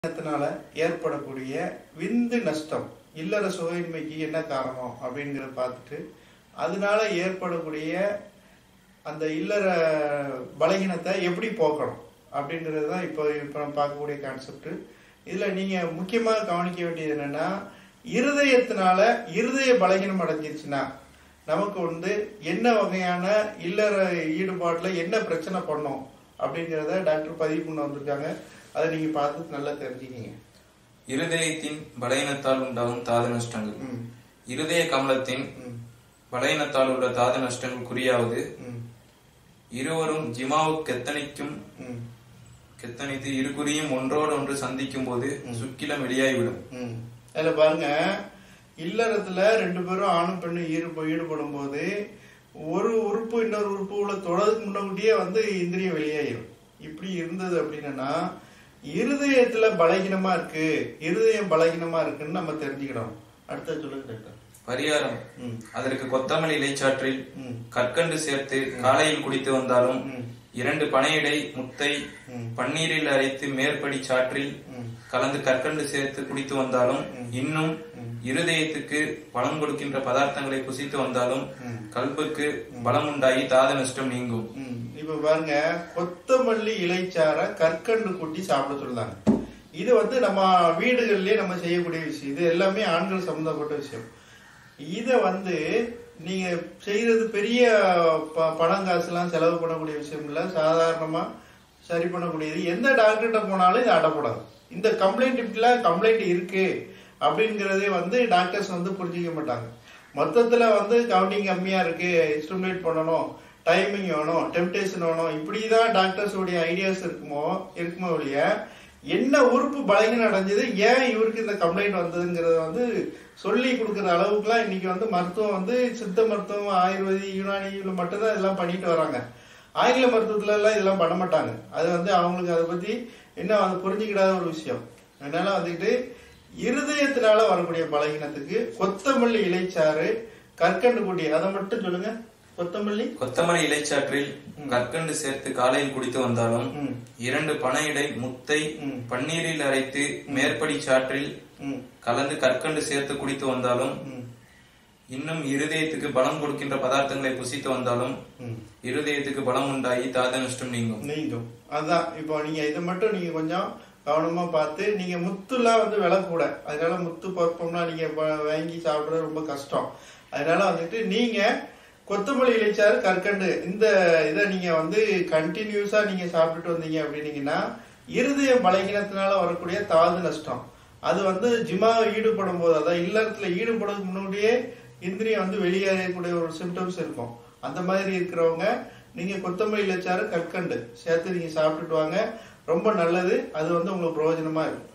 காரணத்தினால ஏற்படக்கூடிய விந்து நஷ்டம் இல்லற சுகையின்மைக்கு என்ன காரணம் அப்படிங்கிறத பார்த்துட்டு அதனால ஏற்படக்கூடிய அந்த இல்லற பலகீனத்தை எப்படி போக்கணும் அப்படிங்கிறது தான் இப்போ இப்போ நம்ம பார்க்கக்கூடிய கான்செப்ட் இதில் நீங்கள் முக்கியமாக கவனிக்க வேண்டியது என்னன்னா இருதயத்தினால இருதய பலகீனம் அடைஞ்சிருச்சுன்னா நமக்கு வந்து என்ன வகையான இல்லற ஈடுபாட்டில் என்ன பிரச்சனை பண்ணோம் அப்படிங்கிறத டாக்டர் பதிவு பண்ண வந்திருக்காங்க அதை நீங்கள் பார்த்து நல்லா தெரிஞ்சுக்கிங்க இருதயத்தின் பலகீனத்தால் உண்டாகும் தாது நஷ்டங்கள் ம் இருதய கமலத்தின் ம் பலகீனத்தால் உள்ள தாது நஷ்டங்கள் குறியாவது ம் இருவரும் ஜிமாவு கெத்தனைக்கும் ம் கெத்தனைத்து இரு குறியும் ஒன்றோடு ஒன்று சந்திக்கும் போது சுக்கிலம் வெளியாகிவிடும் ம் அதில் பாருங்க இல்லறத்துல ரெண்டு பேரும் ஆணும் பெண்ணும் ஈடுப ஈடுபடும் போது ஒரு உறுப்பு இன்னொரு உறுப்பு உள்ள தொடருக்கு முன்னாடியே வந்து இந்திரியம் வெளியாயிரும் இப்படி இருந்தது அப்படின்னா இருதயத்துல பலகீனமா இருக்கு இருதயம் பலகீனமா இருக்குன்னு நம்ம தெரிஞ்சுக்கணும் அடுத்த சொல்லுங்க டாக்டர் பரிகாரம் ம் அதற்கு கொத்தமல்லி இலைச்சாற்றில் ம் கற்கண்டு சேர்த்து காலையில் குடித்து வந்தாலும் ம் இரண்டு பனையிடை முத்தை ம் பன்னீரில் அரைத்து மேற்படி சாற்றில் ம் கலந்து கற்கண்டு சேர்த்து குடித்து வந்தாலும் இன்னும் இருதயத்துக்கு பலம் கொடுக்கின்ற பதார்த்தங்களை புசித்து வந்தாலும் ம். கல்புக்கு பலம் உண்டாகி தாத நஷ்டம் நீங்கும் ம். இப்ப பாருங்க கொத்தமல்லி இலைச்சார கற்கண்டு கூட்டி சாப்பிட சொல்றாங்க இது வந்து நம்ம வீடுகள்லயே நம்ம செய்யக்கூடிய விஷயம் இது எல்லாமே ஆண்கள் சம்பந்தப்பட்ட விஷயம் இத வந்து நீங்க செய்யறது பெரிய ப- பணம் காசுலாம் செலவு பண்ணக்கூடிய விஷயம் இல்ல சாதாரணமா சரி பண்ணக்கூடியது எந்த டாக்டர்கிட்ட போனாலும் இது அடப்படாது இந்த கம்ப்ளைண்ட் இப்படிலாம் கம்ப்ளைண்ட் இருக்கு அப்படிங்கறதே வந்து டாக்டர்ஸ் வந்து புரிஞ்சிக்க மாட்டாங்க மொத்தத்துல வந்து கவுண்டிங் கம்மியா இருக்கு ஸ்டிமுலேட் பண்ணணும் டைமிங் வேணும் டெம்டேஷன் வேணும் இப்படிதான் டாக்டர்ஸ் உடைய ஐடியாஸ் இருக்குமோ இருக்குமோ ஒழிய என்ன உறுப்பு பலகீனம் அடைஞ்சது ஏன் இவருக்கு இந்த கம்ப்ளைண்ட் வந்ததுங்கிறத வந்து சொல்லி கொடுக்குற அளவுக்குலாம் இன்னைக்கு வந்து மருத்துவம் வந்து சித்த மருத்துவம் ஆயுர்வேதி யுனானி இதில் மட்டும்தான் இதெல்லாம் பண்ணிட்டு வராங்க ஆங்கில மருத்துவத்துல எல்லாம் இதெல்லாம் பண்ண மாட்டாங்க அது வந்து அவங்களுக்கு அதை பத்தி இன்னும் அது புரிஞ்சுக்கிடாத ஒரு விஷயம் அதனால வந்துட்டு இருதயத்தினால வரக்கூடிய பலகீனத்துக்கு கொத்தமல்லி இலைச்சாறு கற்கண்டு கூட்டி அதை மட்டும் சொல்லுங்க கொத்தமல்லி கொத்தமல்லி இலைச்சாற்றில் கற்கண்டு சேர்த்து காலையில் குடித்து வந்தாலும் ம் இரண்டு பனையிடை முத்தை ம். பன்னீரில் அரைத்து மேற்படி சாற்றில் ம் கலந்து கற்கண்டு சேர்த்து குடித்து வந்தாலும் ம் இன்னும் இருதயத்துக்கு பலம் கொடுக்கின்ற பதார்த்தங்களை புசித்து வந்தாலும் ம் இருதயத்துக்கு பலம் உண்டாகி தாத நஷ்டம் நீங்கும் நீங்கும் அதான் இப்போ நீங்க இதை மட்டும் நீங்க கொஞ்சம் கவனமா பார்த்து நீங்க முத்துலாம் வந்து விலை கூட அதனால முத்து பருப்பம்லாம் நீங்க வ- வாங்கி சாப்பிடுறது ரொம்ப கஷ்டம் அதனால வந்துட்டு நீங்க கொத்தமல்லி இலைச்சாறு கற்கண்டு இந்த இதை நீங்க வந்து கண்டினியூஸா நீங்க சாப்பிட்டுட்டு வந்தீங்க அப்படின்னீங்கன்னா இருதய பலகீனத்தினால வரக்கூடிய தாது நஷ்டம் அது வந்து ஜிமா ஈடுபடும் போது அதாவது இல்லறத்துல ஈடுபடுறதுக்கு முன்னாடியே இந்திரியம் வந்து வெளியேறக்கூடிய ஒரு சிம்டம்ஸ் இருக்கும் அந்த மாதிரி இருக்கிறவங்க நீங்க கொத்தமல்லி இலைச்சாறு கற்கண்டு சேர்த்து நீங்க சாப்பிட்டுட்டு வாங்க ரொம்ப நல்லது அது வந்து உங்களுக்கு பிரயோஜனமா இருக்கும்